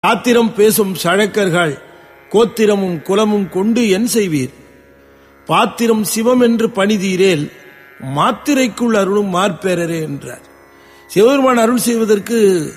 ஆத்திரம் பேசும் சழக்கர்கள் கோத்திரமும் குலமும் கொண்டு என் செய்வீர் பாத்திரம் சிவம் என்று பணிதீரேல் மாத்திரைக்குள் அருளும் மார்பேரரே என்றார் சிவபெருமான் அருள் செய்வதற்கு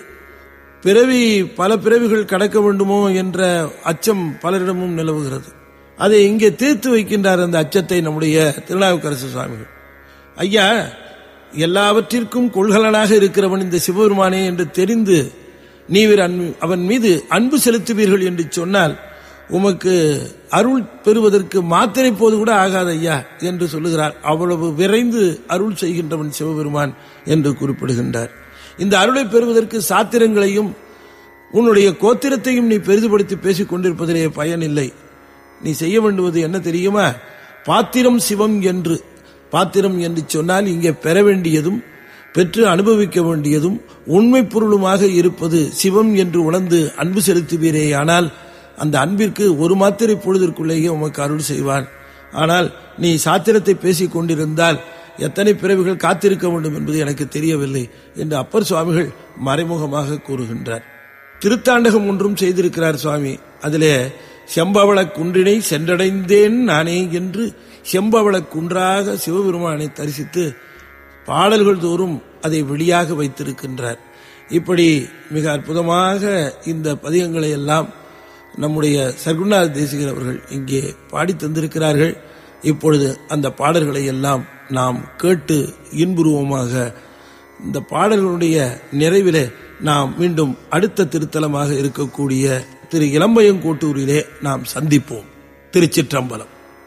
பிறவி பல பிறவிகள் கடக்க வேண்டுமோ என்ற அச்சம் பலரிடமும் நிலவுகிறது அதை இங்கே தீர்த்து வைக்கின்றார் அந்த அச்சத்தை நம்முடைய திருநாவுக்கரசு சுவாமிகள் ஐயா எல்லாவற்றிற்கும் கொள்கலனாக இருக்கிறவன் இந்த சிவபெருமானே என்று தெரிந்து நீவர் அன்பு- அவன் மீது அன்பு செலுத்துவீர்கள் என்று சொன்னால் உமக்கு அருள் பெறுவதற்கு மாத்திரை போது கூட ஆகாது ஐயா என்று சொல்லுகிறார் அவ்வளவு விரைந்து அருள் செய்கின்றவன் சிவபெருமான் என்று குறிப்பிடுகின்றார் இந்த அருளை பெறுவதற்கு சாத்திரங்களையும் உன்னுடைய கோத்திரத்தையும் நீ பெரிதுபடுத்தி பேசிக் கொண்டிருப்பதிலே பயனில்லை நீ செய்ய வேண்டுவது என்ன தெரியுமா பாத்திரம் சிவம் என்று பாத்திரம் என்று சொன்னால் இங்கே பெற வேண்டியதும் பெற்று அனுபவிக்க வேண்டியதும் உண்மை பொருளுமாக இருப்பது சிவம் என்று உணர்ந்து அன்பு செலுத்துவீரேயானால் அந்த அன்பிற்கு ஒரு மாத்திரை பொழுதிற்குள்ளேயே உமக்கு அருள் செய்வான் ஆனால் நீ சாத்திரத்தை பேசிக் கொண்டிருந்தால் எத்தனை பிறவிகள் காத்திருக்க வேண்டும் என்பது எனக்கு தெரியவில்லை என்று அப்பர் சுவாமிகள் மறைமுகமாக கூறுகின்றார் திருத்தாண்டகம் ஒன்றும் செய்திருக்கிறார் சுவாமி அதிலே செம்பவள குன்றினை சென்றடைந்தேன் நானே என்று செம்பவள குன்றாக சிவபெருமானை தரிசித்து பாடல்கள் தோறும் அதை வெளியாக வைத்திருக்கின்றார் இப்படி மிக அற்புதமாக இந்த பதிகங்களை எல்லாம் நம்முடைய சர்க்குணாத தேசிகர் அவர்கள் இங்கே பாடி தந்திருக்கிறார்கள் இப்பொழுது அந்த பாடல்களை எல்லாம் நாம் கேட்டு இன்புருவமாக இந்த பாடல்களுடைய நிறைவிலே நாம் மீண்டும் அடுத்த திருத்தலமாக இருக்கக்கூடிய திரு இளம்பயங்கோட்டூரிலே நாம் சந்திப்போம் திருச்சிற்றம்பலம்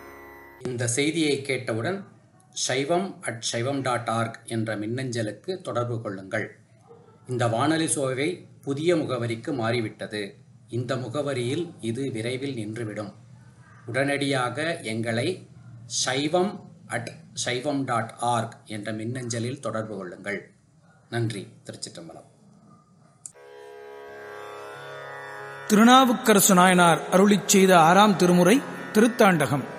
இந்த செய்தியை கேட்டவுடன் சைவம் அட் சைவம் டாட் ஆர்க் என்ற மின்னஞ்சலுக்கு தொடர்பு கொள்ளுங்கள் இந்த வானொலி சோவை புதிய முகவரிக்கு மாறிவிட்டது இந்த முகவரியில் இது விரைவில் நின்றுவிடும் உடனடியாக எங்களை சைவம் அட் சைவம் டாட் ஆர்க் என்ற மின்னஞ்சலில் தொடர்பு கொள்ளுங்கள் நன்றி திருச்சிற்றம்பலம் திருநாவுக்கரசு நாயனார் அருளிச் செய்த ஆறாம் திருமுறை திருத்தாண்டகம்